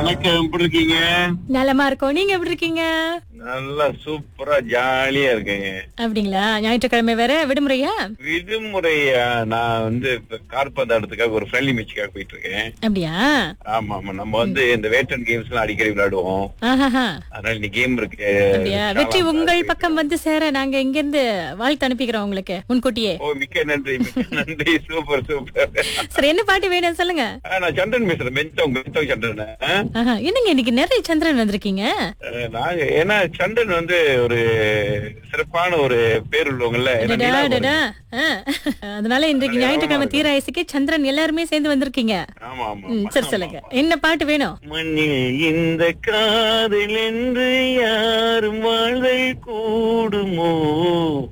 வணக்கம் எப்படி இருக்கீங்க நலமா இருக்கோம் நீங்க எப்படி இருக்கீங்க நல்லா சூப்பரா ஜாலியா இருக்கேங்க அப்படிங்களா ஞாயிற்றுக்கிழமை வேற விடுமுறையா விடுமுறையா நான் வந்து இப்ப கார்பந்தாட்டத்துக்காக ஒரு ஃப்ரெண்ட்லி மேட்சுக்காக போயிட்டு இருக்கேன் அப்படியா ஆமா ஆமா நம்ம வந்து இந்த வேட்டன் கேம்ஸ் எல்லாம் அடிக்கடி விளையாடுவோம் ஆஹாஹா. அதனால இன்னைக்கு கேம் இருக்கு அப்படியா வெற்றி உங்கள் பக்கம் வந்து சேர நாங்க இங்க இருந்து வாழ்த்து அனுப்பிக்கிறோம் உங்களுக்கு முன்கூட்டியே ஓ மிக்க நன்றி மிக்க நன்றி சூப்பர் சூப்பர் சரி என்ன பாட்டு வேணும் சொல்லுங்க ஆ, நான் சந்திரன் பேசுறேன் மென்தோங் மென்தோங் சந்திரன் ஆ? ஆஹா. என்னங்க இன்னைக்கு நிறைய சந்திரன் வந்திருக்கீங்க அஹ், நாங்க ஏன்னா சந்திரன் வந்து ஒரு சிறப்பான ஒரு பேர் உள்ளவங்கல்ல ஏன்னா அடடா, நிலா அடடா. ஆ. அதனால இன்றைக்கு ஞாயிற்றுக்கிழமை தீர ஆயுசுக்கு சந்திரன் எல்லாருமே சேர்ந்து வந்திருக்கீங்க ஆமா ஆமா ம், சரி சொல்லுங்க என்ன பாட்டு வேணும் மண்ணில் இந்த காதல் என்று யாரும் வாழ்தல் கூடுமோ